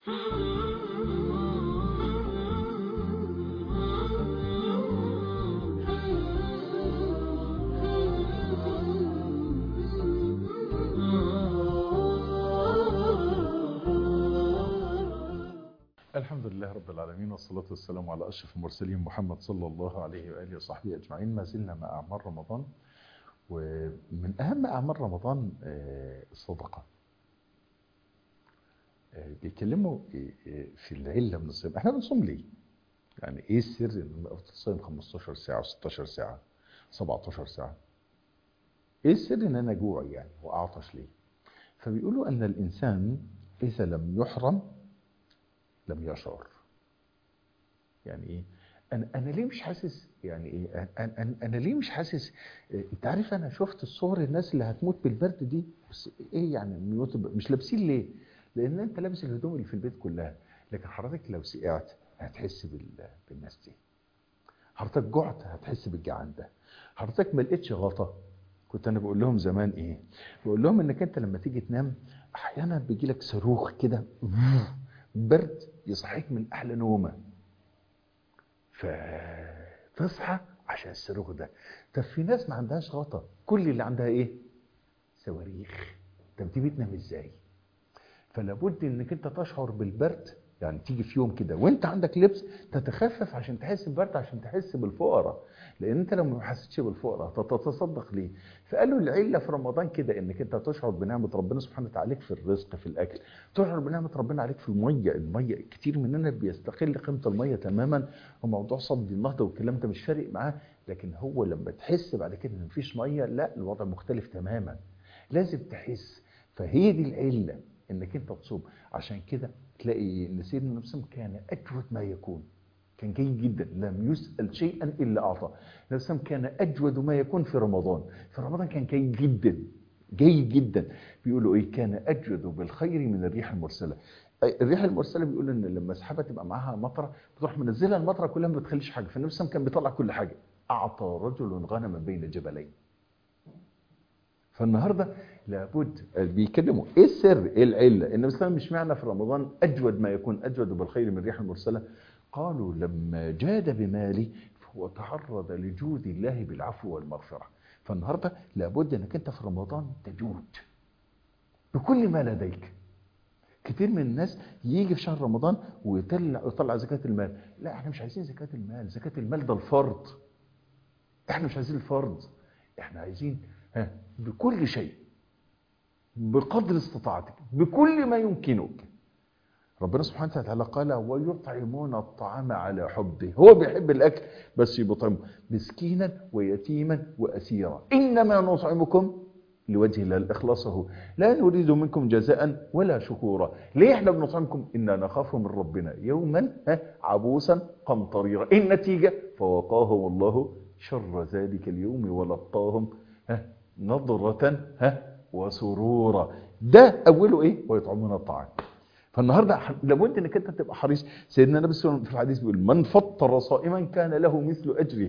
الحمد لله رب العالمين والصلاة والسلام على أشرف المرسلين محمد صلى الله عليه وآله وصحبه أجمعين ما زلنا مع أعمال رمضان ومن أهم أعمال رمضان آه، الصدقة آه، بيتكلموا آه، في العلة من الصيام احنا بنصوم ليه؟ يعني ايه السر ان افضل تصوم 15 ساعة و16 ساعة 17 ساعة ايه السر ان انا جوع يعني واعطش ليه؟ فبيقولوا ان الانسان اذا لم يحرم لم يشعر يعني ايه انا انا ليه مش حاسس يعني ايه انا انا, أنا ليه مش حاسس إيه انت عارف انا شفت الصور الناس اللي هتموت بالبرد دي بس ايه يعني الميوت مش لابسين ليه لان انت لابس الهدوم اللي في البيت كلها لكن حضرتك لو سقعت هتحس بال... بالناس دي حضرتك جعت هتحس بالجعان ده حضرتك ما لقيتش غطا كنت انا بقول لهم زمان ايه بقول لهم انك انت لما تيجي تنام احيانا بيجي لك صاروخ كده برد يصحيك من احلى نومه فتصحى عشان الصاروخ ده طب في ناس ما عندهاش غطا كل اللي عندها ايه صواريخ طب دي بتنام ازاي فلابد انك انت تشعر بالبرد يعني تيجي في يوم كده وانت عندك لبس تتخفف عشان تحس بالبرد عشان تحس بالفقراء لان انت لو ما حسيتش بالفقراء تتصدق ليه فقالوا العله في رمضان كده انك انت تشعر بنعمه ربنا سبحانه وتعالى عليك في الرزق في الاكل تشعر بنعمه ربنا عليك في الميه الميه كتير مننا بيستقل قيمه الميه تماما وموضوع صد النهضه والكلام ده مش فارق معاه لكن هو لما تحس بعد كده ان مفيش ميه لا الوضع مختلف تماما لازم تحس فهي دي العله انك انت تصوم عشان كده تلاقي ان سيدنا النبي صلى الله عليه وسلم كان اجود ما يكون كان جيد جدا لم يسأل شيئا إلا أعطى النبي صلى كان أجود ما يكون في رمضان في رمضان كان جيد جدا جيد جدا بيقولوا إيه كان أجود بالخير من الريح المرسلة الريح المرسله بيقول ان لما السحابه تبقى معاها مطره بتروح منزلها المطره كلها ما بتخليش حاجه فالنبي صلى كان بيطلع كل حاجه اعطى رجل غنما بين جبلين فالنهارده لابد بيكلموا ايه السر ايه العله النبي صلى الله عليه وسلم مش معنى في رمضان اجود ما يكون اجود بالخير من الريح المرسله قالوا لما جاد بمالي فهو تعرض لجود الله بالعفو والمغفره فالنهارده لابد انك انت في رمضان تجود بكل ما لديك كتير من الناس يجي في شهر رمضان ويطلع يطلع زكاه المال لا احنا مش عايزين زكاه المال زكاه المال ده الفرض احنا مش عايزين الفرض احنا عايزين ها بكل شيء بقدر استطاعتك بكل ما يمكنك ربنا سبحانه وتعالى قال ويطعمون الطعام على حبه هو بيحب الاكل بس يطعمه مسكينا ويتيما واسيرا انما نطعمكم لوجه الله اخلاصه لا نريد منكم جزاء ولا شكورا ليه احنا بنطعمكم انا نخاف من ربنا يوما عبوسا قمطريرا النتيجه فوقاهم الله شر ذلك اليوم ولقاهم نظرة وسرورا ده اوله ايه ويطعمون الطعام فالنهارده لابد انك انت تبقى حريص سيدنا النبي صلى الله عليه وسلم في الحديث بيقول من فطر صائما كان له مثل اجره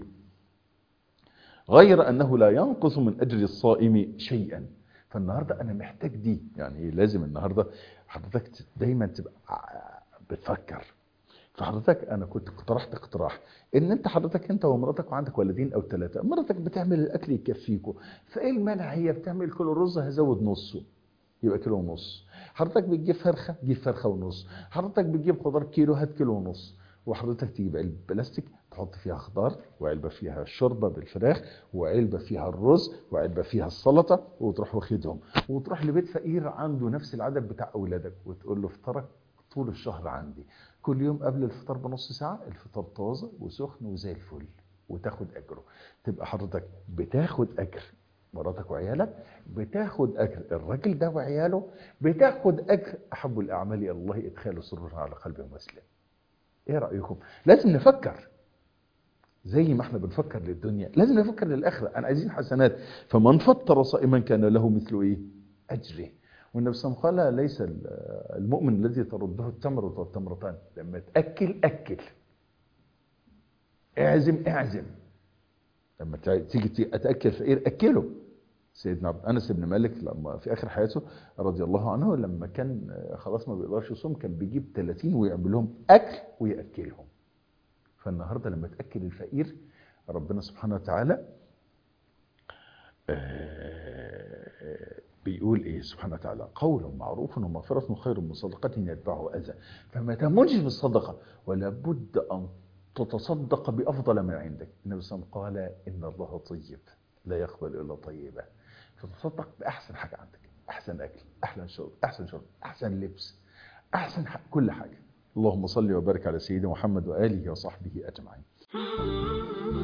غير انه لا ينقص من اجر الصائم شيئا فالنهارده انا محتاج دي يعني لازم النهارده حضرتك دايما تبقى بتفكر فحضرتك انا كنت اقترحت اقتراح ان انت حضرتك انت ومراتك وعندك ولدين او ثلاثه مراتك بتعمل الاكل يكفيكوا فايه المانع هي بتعمل كيلو رز هزود نصه يبقى كيلو ونص حضرتك بتجيب فرخه جيب فرخه ونص حضرتك بتجيب خضار كيلو هات كيلو ونص وحضرتك تجيب علبه بلاستيك تحط فيها خضار وعلبه فيها الشوربه بالفراخ وعلبه فيها الرز وعلبه فيها السلطه وتروح واخدهم وتروح لبيت فقير عنده نفس العدد بتاع اولادك وتقول له افطرك طول الشهر عندي كل يوم قبل الفطار بنص ساعه الفطار طازه وسخن وزي الفل وتاخد اجره تبقى حضرتك بتاخد اجر مراتك وعيالك بتاخد اجر الراجل ده وعياله بتاخد اجر احب الاعمال الى الله ادخال سرور على قلب مسلم ايه رايكم لازم نفكر زي ما احنا بنفكر للدنيا لازم نفكر للاخره انا عايزين حسنات فمن فطر صائما كان له مثل ايه اجره والنبي صلى الله عليه وسلم قال ليس المؤمن الذي ترده التمرة والتمرتان لما تاكل اكل اعزم اعزم لما تيجي اتاكل فقير اكله سيدنا عبد انس بن مالك لما في اخر حياته رضي الله عنه لما كان آه، خلاص ما بيقدرش يصوم كان بيجيب 30 ويعمل لهم اكل وياكلهم فالنهارده لما تاكل الفقير ربنا سبحانه وتعالى آه، بيقول ايه سبحانه وتعالى قول معروف ومغفرة خير من صدقة يتبعه أذى فما تهمنش بالصدقة ولا بد أن تتصدق بأفضل ما عندك النبي صلى الله عليه وسلم قال إن الله طيب لا يقبل إلا طيبا فتصدق بأحسن حاجة عندك أحسن أكل أحسن شرب أحسن شرب أحسن لبس أحسن ح- كل حاجة اللهم صل وبارك على سيدنا محمد وآله وصحبه أجمعين